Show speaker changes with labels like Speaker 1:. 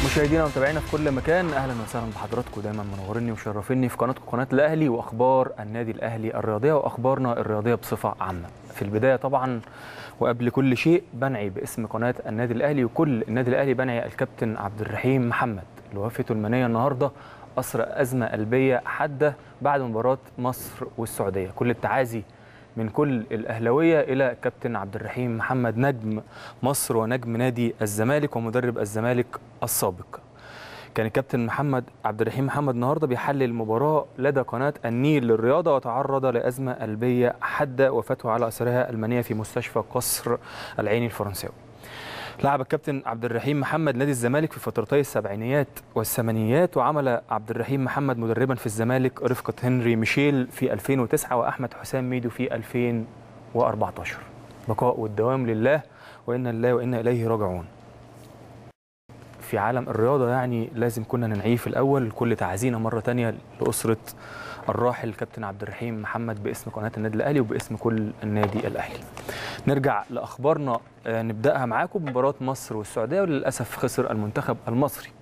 Speaker 1: مشاهدينا ومتابعينا في كل مكان اهلا وسهلا بحضراتكم دايما منوريني ومشرفيني في قناتكم قناه الاهلي واخبار النادي الاهلي الرياضيه واخبارنا الرياضيه بصفه عامه. في البدايه طبعا وقبل كل شيء بنعي باسم قناه النادي الاهلي وكل النادي الاهلي بنعي الكابتن عبد الرحيم محمد اللي وفاته المنيه النهارده اثر ازمه قلبيه حاده بعد مباراه مصر والسعوديه. كل التعازي من كل الاهلاويه الى كابتن عبد الرحيم محمد نجم مصر ونجم نادي الزمالك ومدرب الزمالك السابق. كان الكابتن محمد عبد الرحيم محمد النهارده بيحلل المباراه لدى قناه النيل للرياضه وتعرض لازمه قلبيه حاده وفاته على اثرها المنيه في مستشفى قصر العيني الفرنساوي. لعب الكابتن عبد الرحيم محمد نادي الزمالك في فترتي السبعينيات والثمانينيات وعمل عبد الرحيم محمد مدربا في الزمالك رفقه هنري ميشيل في 2009 واحمد حسام ميدو في 2014 بقاء والدوام لله وانا لله وانا اليه راجعون في عالم الرياضه يعني لازم كنا ننعيه في الاول كل تعزينا مره تانية لاسره الراحل الكابتن عبد الرحيم محمد باسم قناه النادي الاهلي وباسم كل النادي الاهلي. نرجع لاخبارنا نبداها معاكم بمباراه مصر والسعوديه وللاسف خسر المنتخب المصري